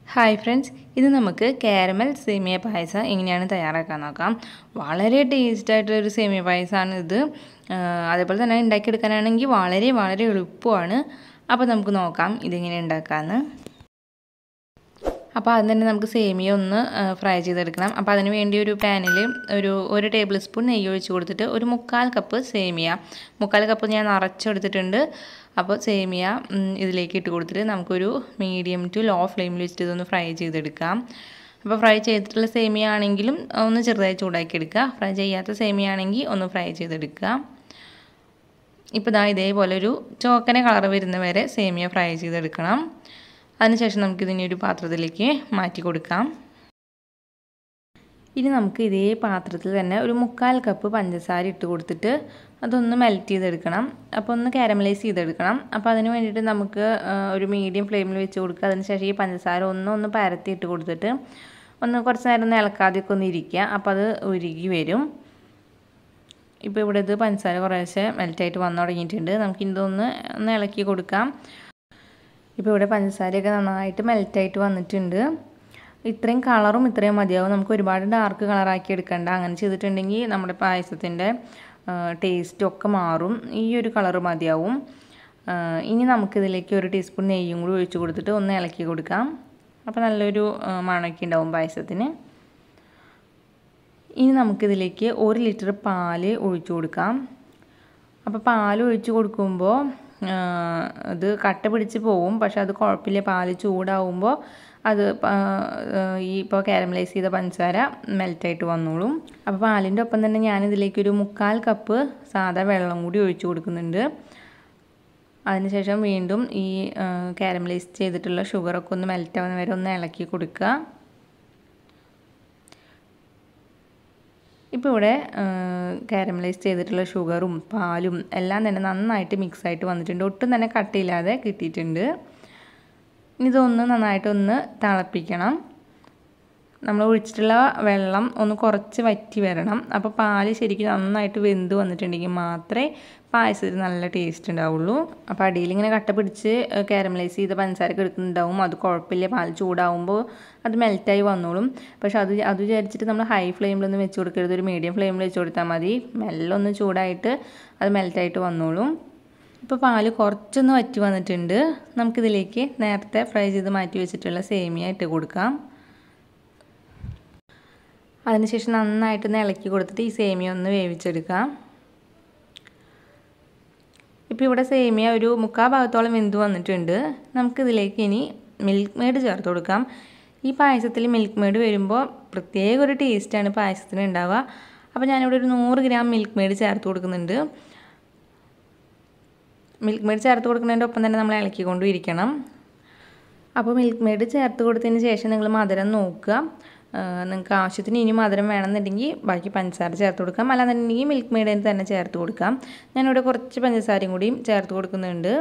hi friends ഇത് നമുക്ക് caramel സേമിയ പായസം എങ്ങനെയാണ് തയ്യാറാക്കാൻ നോക്കാം വളരെ ടേസ്റ്റ് ആയിട്ടുള്ളൊരു സേമിയ പായസമാണ് ഇത് അതേപോലെ തന്നെ ഉണ്ടാക്കിയെടുക്കാനാണെങ്കിൽ വളരെ വളരെ എളുപ്പമാണ് അപ്പോൾ നമുക്ക് നോക്കാം ഇതെങ്ങനെ ഉണ്ടാക്കാമെന്ന് അപ്പോൾ അതിന് തന്നെ നമുക്ക് സേമിയ ഒന്ന് ഫ്രൈ ചെയ്തെടുക്കണം അപ്പോൾ അതിന് വേണ്ടി ഒരു പാനിൽ ഒരു ഒരു ടേബിൾ സ്പൂൺ നെയ്യ് ഒഴിച്ച് കൊടുത്തിട്ട് ഒരു മുക്കാൽ കപ്പ് സേമിയ മുക്കാൽ കപ്പ് ഞാൻ നിറച്ചെടുത്തിട്ടുണ്ട് അപ്പോൾ സേമിയ ഇതിലേക്ക് ഇട്ട് കൊടുത്തിട്ട് നമുക്കൊരു മീഡിയം ടു ലോ ഫ്ലെയിമിൽ വെച്ചിട്ട് ഇതൊന്ന് ഫ്രൈ ചെയ്തെടുക്കാം അപ്പോൾ ഫ്രൈ ചെയ്തിട്ടുള്ള സേമിയ ആണെങ്കിലും ഒന്ന് ചെറുതായി ചൂടാക്കി എടുക്കുക ഫ്രൈ ചെയ്യാത്ത സേമിയ ആണെങ്കിൽ ഒന്ന് ഫ്രൈ ചെയ്തെടുക്കുക ഇപ്പോൾ ഇതാ ഇതേപോലെ ഒരു ചോക്കന കളർ വരുന്ന വരെ സേമിയ ഫ്രൈ ചെയ്തെടുക്കണം അതിനുശേഷം നമുക്കിതിനെ ഒരു പാത്രത്തിലേക്ക് മാറ്റി കൊടുക്കാം ഇനി നമുക്ക് ഇതേ പാത്രത്തിൽ തന്നെ ഒരു മുക്കാൽ കപ്പ് പഞ്ചസാര ഇട്ട് കൊടുത്തിട്ട് അതൊന്ന് മെൽറ്റ് ചെയ്തെടുക്കണം അപ്പോൾ ഒന്ന് കാരമലൈസ് ചെയ്തെടുക്കണം അപ്പോൾ അതിന് വേണ്ടിയിട്ട് നമുക്ക് ഒരു മീഡിയം ഫ്ലെയിമിൽ വെച്ച് കൊടുക്കുക അതിനുശേഷം ഈ പഞ്ചസാര ഒന്ന് ഒന്ന് പരത്തി ഇട്ട് കൊടുത്തിട്ട് ഒന്ന് കുറച്ച് നേരം ഒന്ന് ഇളക്കാതെയൊക്കെ ഒന്ന് ഇരിക്കുക അപ്പോൾ അത് ഉരുകി വരും ഇപ്പോൾ ഇവിടെ ഇത് പഞ്ചസാര കുറേശ്ശെ മെൽറ്റായിട്ട് വന്നു തുടങ്ങിയിട്ടുണ്ട് നമുക്ക് ഇതൊന്ന് ഒന്ന് ഇളക്കി കൊടുക്കാം ഇപ്പോൾ ഇവിടെ പഞ്ചസാരയൊക്കെ നന്നായിട്ട് മെൽറ്റായിട്ട് വന്നിട്ടുണ്ട് ഇത്രയും കളറും ഇത്രയും മതിയാവും നമുക്ക് ഒരുപാട് ഡാർക്ക് കളറാക്കി എടുക്കണ്ട അങ്ങനെ ചെയ്തിട്ടുണ്ടെങ്കിൽ നമ്മുടെ പായസത്തിൻ്റെ ടേസ്റ്റും ഒക്കെ മാറും ഈ ഒരു കളറ് മതിയാവും ഇനി നമുക്കിതിലേക്ക് ഒരു ടീസ്പൂൺ നെയ്യും കൂടി ഒഴിച്ച് കൊടുത്തിട്ട് ഒന്ന് ഇളക്കി കൊടുക്കാം അപ്പോൾ നല്ലൊരു മണമൊക്കെ ഉണ്ടാവും പായസത്തിന് ഇനി നമുക്കിതിലേക്ക് ഒരു ലിറ്റർ പാല് ഒഴിച്ചു കൊടുക്കാം അപ്പോൾ പാൽ ഒഴിച്ച് കൊടുക്കുമ്പോൾ ഇത് കട്ട പിടിച്ച് പോവും പക്ഷെ അത് കുഴപ്പമില്ല പാല് ചൂടാവുമ്പോൾ അത് ഈ ഇപ്പോൾ കാരമലൈസ് ചെയ്ത പഞ്ചസാര മെൽറ്റായിട്ട് വന്നോളും അപ്പോൾ പാലിൻ്റെ ഒപ്പം തന്നെ ഞാനിതിലേക്ക് ഒരു മുക്കാൽ കപ്പ് സാധാ വെള്ളം കൂടി ഒഴിച്ചു കൊടുക്കുന്നുണ്ട് അതിനുശേഷം വീണ്ടും ഈ കാരമലൈസ് ചെയ്തിട്ടുള്ള ഷുഗറൊക്കെ ഒന്ന് മെൽറ്റാവുന്ന വരെ ഒന്ന് ഇളക്കി കൊടുക്കുക ഇപ്പോൾ ഇവിടെ കാരമലൈസ് ചെയ്തിട്ടുള്ള ഷുഗറും പാലും എല്ലാം തന്നെ നന്നായിട്ട് മിക്സ് ആയിട്ട് വന്നിട്ടുണ്ട് ഒട്ടും തന്നെ കട്ടിയില്ലാതെ കിട്ടിയിട്ടുണ്ട് ഇതൊന്ന് നന്നായിട്ടൊന്ന് തിളപ്പിക്കണം നമ്മൾ ഒഴിച്ചിട്ടുള്ള വെള്ളം ഒന്ന് കുറച്ച് വറ്റി വരണം അപ്പോൾ പാല് ശരിക്കും നന്നായിട്ട് വെന്ത് വന്നിട്ടുണ്ടെങ്കിൽ മാത്രമേ പായസത്തിന് നല്ല ടേസ്റ്റ് ഉണ്ടാവുള്ളൂ അപ്പോൾ അടിയിൽ ഇങ്ങനെ കട്ട പിടിച്ച് കാരമലൈസ് ചെയ്ത പഞ്ചസാരക്ക് എടുക്കുന്നുണ്ടാവും അത് കുഴപ്പമില്ല പാൽ ചൂടാവുമ്പോൾ അത് മെൽറ്റായി വന്നോളും പക്ഷെ അത് അത് വിചാരിച്ചിട്ട് നമ്മൾ ഹൈ ഫ്ലെയിമിലൊന്നും വെച്ച് കൊടുക്കരുത് ഒരു മീഡിയം ഫ്ലെയിമിൽ വെച്ച് കൊടുത്താൽ മതി മെല്ലെ ഒന്ന് ചൂടായിട്ട് അത് മെൽറ്റായിട്ട് വന്നോളും ഇപ്പോൾ പാല് കുറച്ചൊന്ന് വറ്റി വന്നിട്ടുണ്ട് നമുക്കിതിലേക്ക് നേരത്തെ ഫ്രൈ ചെയ്ത് മാറ്റി വെച്ചിട്ടുള്ള സേമിയ ഇട്ട് കൊടുക്കാം അതിനുശേഷം നന്നായിട്ടൊന്ന് ഇളക്കി കൊടുത്തിട്ട് ഈ സേമിയ ഒന്ന് വേവിച്ചെടുക്കാം ഇപ്പോൾ ഇവിടെ സേമിയ ഒരു മുക്കാൽ ഭാഗത്തോളം വെന്ത് വന്നിട്ടുണ്ട് നമുക്കിതിലേക്ക് ഇനി മിൽക്ക് മെയ്ഡ് ചേർത്ത് കൊടുക്കാം ഈ പായസത്തിൽ മിൽക്ക് മെയ്ഡ് വരുമ്പോൾ പ്രത്യേക ഒരു ടേസ്റ്റാണ് പായസത്തിന് ഉണ്ടാവുക അപ്പോൾ ഞാനിവിടെ ഒരു നൂറ് ഗ്രാം മിൽക്ക് മെയ്ഡ് ചേർത്ത് കൊടുക്കുന്നുണ്ട് മിൽക്ക് മെയ്ഡ് ചേർത്ത് കൊടുക്കുന്നതിൻ്റെ ഒപ്പം തന്നെ നമ്മൾ ഇളക്കിക്കൊണ്ടും ഇരിക്കണം അപ്പോൾ മിൽക്ക് മെയ്ഡ് ചേർത്ത് കൊടുത്തതിന് ശേഷം നിങ്ങൾ മധുരം നോക്കുക നിങ്ങൾക്ക് ആവശ്യത്തിന് ഇനി മധുരം വേണമെന്നുണ്ടെങ്കിൽ ബാക്കി പഞ്ചസാര ചേർത്ത് കൊടുക്കാം അല്ലാന്നുണ്ടെങ്കിൽ മിൽക്ക് മെയ്ഡിന് തന്നെ ചേർത്ത് കൊടുക്കാം ഞാനിവിടെ കുറച്ച് പഞ്ചസാരയും കൂടിയും ചേർത്ത് കൊടുക്കുന്നുണ്ട്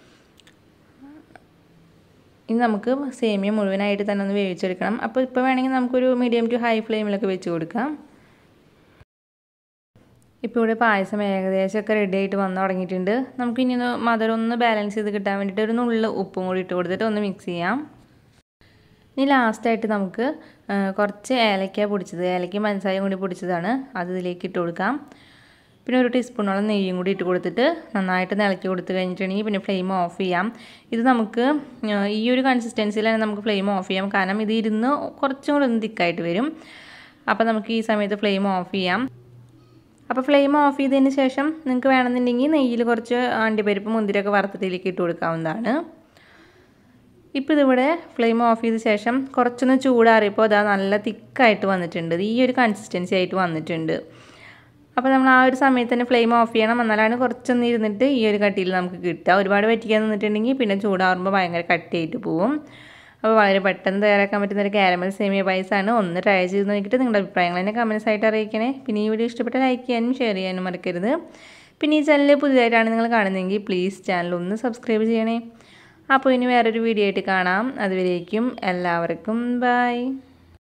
ഇനി നമുക്ക് സേമിയ മുഴുവനായിട്ട് തന്നെ ഒന്ന് വേവിച്ചെടുക്കണം അപ്പോൾ ഇപ്പോൾ വേണമെങ്കിൽ നമുക്കൊരു മീഡിയം ടു ഹൈ ഫ്ലെയിമിലൊക്കെ വെച്ച് കൊടുക്കാം ഇപ്പോൾ ഇവിടെ പായസം ഏകദേശമൊക്കെ റെഡി ആയിട്ട് വന്നു തുടങ്ങിയിട്ടുണ്ട് നമുക്ക് ഇനി ഒന്ന് മധുരം ഒന്ന് ബാലൻസ് ചെയ്ത് കിട്ടാൻ വേണ്ടിയിട്ട് ഒരു നുള്ളിൽ ഉപ്പും കൂടി ഇട്ട് കൊടുത്തിട്ട് ഒന്ന് മിക്സ് ചെയ്യാം ഇനി ലാസ്റ്റായിട്ട് നമുക്ക് കുറച്ച് ഏലക്ക പൊടിച്ചത് ഏലക്കയും പഞ്ചസാരയും കൂടി പൊടിച്ചതാണ് അത് ഇതിലേക്ക് ഇട്ട് കൊടുക്കാം പിന്നെ ഒരു ടീസ്പൂണോളം നെയ്യും കൂടി ഇട്ട് കൊടുത്തിട്ട് നന്നായിട്ട് ഇളക്കി കൊടുത്ത് കഴിഞ്ഞിട്ടുണ്ടെങ്കിൽ പിന്നെ ഫ്ലെയിം ഓഫ് ചെയ്യാം ഇത് നമുക്ക് ഈ ഒരു കൺസിസ്റ്റൻസിയിൽ തന്നെ നമുക്ക് ഫ്ലെയിം ഓഫ് ചെയ്യാം കാരണം ഇത് ഇരുന്ന് കുറച്ചും കൂടി ഒന്ന് തിക്കായിട്ട് വരും അപ്പോൾ നമുക്ക് ഈ സമയത്ത് ഫ്ലെയിം ഓഫ് ചെയ്യാം അപ്പോൾ ഫ്ലെയിം ഓഫ് ചെയ്തതിന് ശേഷം നിങ്ങൾക്ക് വേണമെന്നുണ്ടെങ്കിൽ നെയ്യിൽ കുറച്ച് അണ്ടിപ്പരിപ്പ് മുന്തിരിയൊക്കെ വറുത്തിട്ടിലേക്ക് ഇട്ട് കൊടുക്കാവുന്നതാണ് ഇപ്പോൾ ഇതിവിടെ ഫ്ലെയിം ഓഫ് ചെയ്ത ശേഷം കുറച്ചൊന്ന് ചൂടാറിയപ്പോൾ അതാ നല്ല തിക്കായിട്ട് വന്നിട്ടുണ്ട് ഈ ഒരു കൺസിസ്റ്റൻസി ആയിട്ട് വന്നിട്ടുണ്ട് അപ്പോൾ നമ്മൾ ആ ഒരു സമയത്ത് തന്നെ ഫ്ലെയിം ഓഫ് ചെയ്യണം എന്നാലാണ് കുറച്ചൊന്ന് ഇരുന്നിട്ട് ഈ ഒരു കട്ടിയിൽ നമുക്ക് കിട്ടുക ഒരുപാട് വറ്റിക്കാൻ നിന്നിട്ടുണ്ടെങ്കിൽ പിന്നെ ചൂടാറുമ്പോൾ ഭയങ്കര കട്ടിയായിട്ട് പോവും അപ്പോൾ വളരെ പെട്ടെന്ന് തയ്യാറാക്കാൻ പറ്റുന്ന ഒരു കാരമൽ സേമിയ പായസമാണ് ഒന്ന് ട്രൈ ചെയ്ത് നോക്കിയിട്ട് നിങ്ങളുടെ അഭിപ്രായങ്ങൾ തന്നെ കമൻസ് ആയിട്ട് അറിയിക്കണേ പിന്നെ ഈ വീഡിയോ ഇഷ്ടപ്പെട്ട ലൈക്ക് ചെയ്യാനും ഷെയർ ചെയ്യാനും മറക്കരുത് പിന്നെ ഈ ചാനൽ പുതിയതായിട്ടാണ് നിങ്ങൾ കാണുന്നതെങ്കിൽ പ്ലീസ് ചാനൽ ഒന്ന് സബ്സ്ക്രൈബ് ചെയ്യണേ അപ്പോൾ ഇനി വേറൊരു വീഡിയോ ആയിട്ട് കാണാം അതുവരേക്കും എല്ലാവർക്കും ബൈ